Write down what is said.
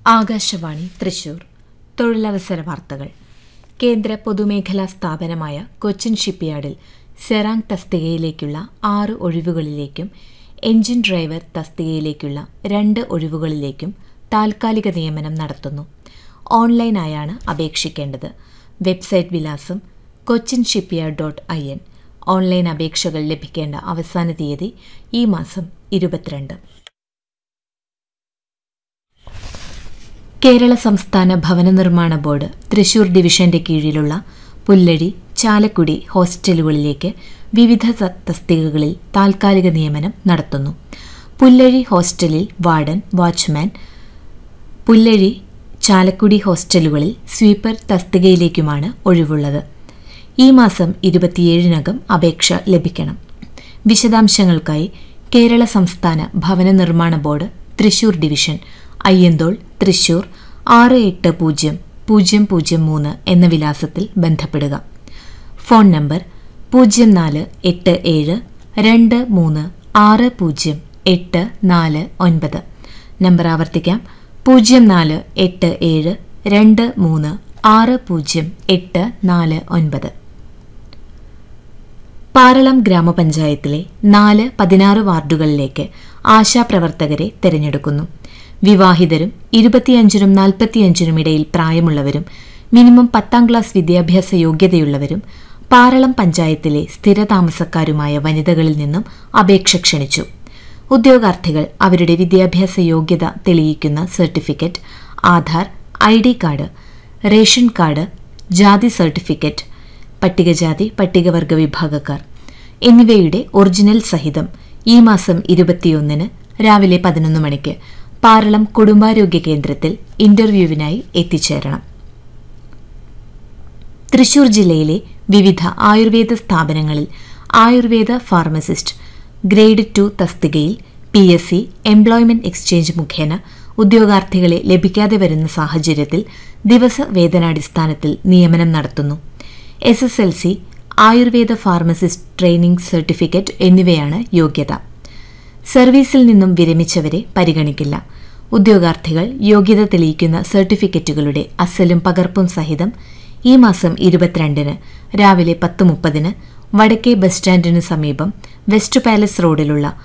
ആകാശവാണി തൃശൂർ തൊഴിലവസര വാർത്തകൾ കേന്ദ്ര പൊതുമേഖലാ സ്ഥാപനമായ കൊച്ചിൻ ഷിപ്പ്യാർഡിൽ സെറാങ് തസ്തികയിലേക്കുള്ള ആറ് ഒഴിവുകളിലേക്കും എഞ്ചിൻ ഡ്രൈവർ തസ്തികയിലേക്കുള്ള രണ്ട് ഒഴിവുകളിലേക്കും താൽക്കാലിക നിയമനം നടത്തുന്നു ഓൺലൈനായാണ് അപേക്ഷിക്കേണ്ടത് വെബ്സൈറ്റ് വിലാസം Cochin shipyard dot I N online അപേക്ഷകൾ ലഭിക്കേണ്ട അവസാന തീയതി ഈ മാസം ഇരുപത്തിരണ്ട് കേരള സംസ്ഥാന ഭവന നിർമ്മാണ ബോർഡ് തൃശൂർ ഡിവിഷന്റെ കീഴിലുള്ള പുല്ലഴി ചാലക്കുടി ഹോസ്റ്റലുകളിലേക്ക് വിവിധ ത- തസ്തികകളിൽ താൽക്കാലിക നിയമനം നടത്തുന്നു പുല്ലഴി ഹോസ്റ്റലിൽ വാർഡൻ വാച്ച്മാൻ പുല്ലഴി ചാലക്കുടി ഹോസ്റ്റലുകളിൽ സ്വീപ്പർ തസ്തികയിലേക്കുമാണ് ഒഴിവുള്ളത് ഈ മാസം ഇരുപത്തിയേഴിനകം അപേക്ഷ ലഭിക്കണം വിശദാംശങ്ങൾക്കായി കേരള സംസ്ഥാന ഭവന നിർമ്മാണ ബോർഡ് തൃശൂർ ഡിവിഷൻ അയ്യന്തോൾ തൃശൂർ ആറ് എട്ട് പൂജ്യം പൂജ്യം പൂജ്യം മൂന്ന് എന്ന വിലാസത്തിൽ ബന്ധപ്പെടുക ഫോൺ നമ്പർ പൂജ്യം നാല് എട്ട് ഏഴ് രണ്ട് മൂന്ന് ആറ് പൂജ്യം എട്ട് നാല് ഒൻപത് നമ്പർ ആവർത്തിക്കാം പൂജ്യം നാല് എട്ട് ഏഴ് രണ്ട് മൂന്ന് ആറ് പൂജ്യം എട്ട് നാല് ഒൻപത് പാറളം ഗ്രാമപഞ്ചായത്തിലെ നാല് പതിനാറ് വാർഡുകളിലേക്ക് ആശാപ്രവർത്തകരെ തെരഞ്ഞെടുക്കുന്നു വിവാഹിതരും ഇരുപത്തിയഞ്ചിനും നാൽപ്പത്തിയഞ്ചിനും ഇടയിൽ പ്രായമുള്ളവരും മിനിമം പത്താം ക്ലാസ് വിദ്യാഭ്യാസ യോഗ്യതയുള്ളവരും പാറളം പഞ്ചായത്തിലെ സ്ഥിരതാമസക്കാരുമായ വനിതകളിൽ നിന്നും അപേക്ഷ ക്ഷണിച്ചു ഉദ്യോഗാർത്ഥികൾ അവരുടെ വിദ്യാഭ്യാസ യോഗ്യത തെളിയിക്കുന്ന certificate Aadhaar I D card ration card ജാതി സർട്ടിഫിക്കറ്റ് പട്ടികജാതി പട്ടികവർഗ വിഭാഗക്കാർ എന്നിവയുടെ ഒറിജിനൽ സഹിതം ഈ മാസം ഇരുപത്തിയൊന്നിന് രാവിലെ പതിനൊന്ന് മണിക്ക് പാറളം കുടുംബാരോഗ്യ കേന്ദ്രത്തിൽ ഇന്റർവ്യൂവിനായി എത്തിച്ചേരണം തൃശൂർ ജില്ലയിലെ വിവിധ ആയുർവേദ സ്ഥാപനങ്ങളിൽ ആയുർവേദ ഫാർമസിസ്റ്റ് ഗ്രേഡ് ടു തസ്തികയിൽ P S C employment exchange മുഖേന ഉദ്യോഗാർത്ഥികളെ ലഭിക്കാതെ വരുന്ന സാഹചര്യത്തിൽ ദിവസ വേതനാടിസ്ഥാനത്തിൽ നിയമനം നടത്തുന്നു S S L C Ayurveda pharmacist training certificate എന്നിവയാണ് യോഗ്യത സർവീസിൽ നിന്നും വിരമിച്ചവരെ പരിഗണിക്കില്ല ഉദ്യോഗാർത്ഥികൾ യോഗ്യത തെളിയിക്കുന്ന സർട്ടിഫിക്കറ്റുകളുടെ അസലും പകർപ്പും സഹിതം ഈ മാസം ഇരുപത്തിരണ്ടിന് രാവിലെ പത്ത് മുപ്പതിന് വടക്കേ ബസ് സ്റ്റാൻഡിന് സമീപം വെസ്റ്റ് പാലസ് റോഡിലുള്ള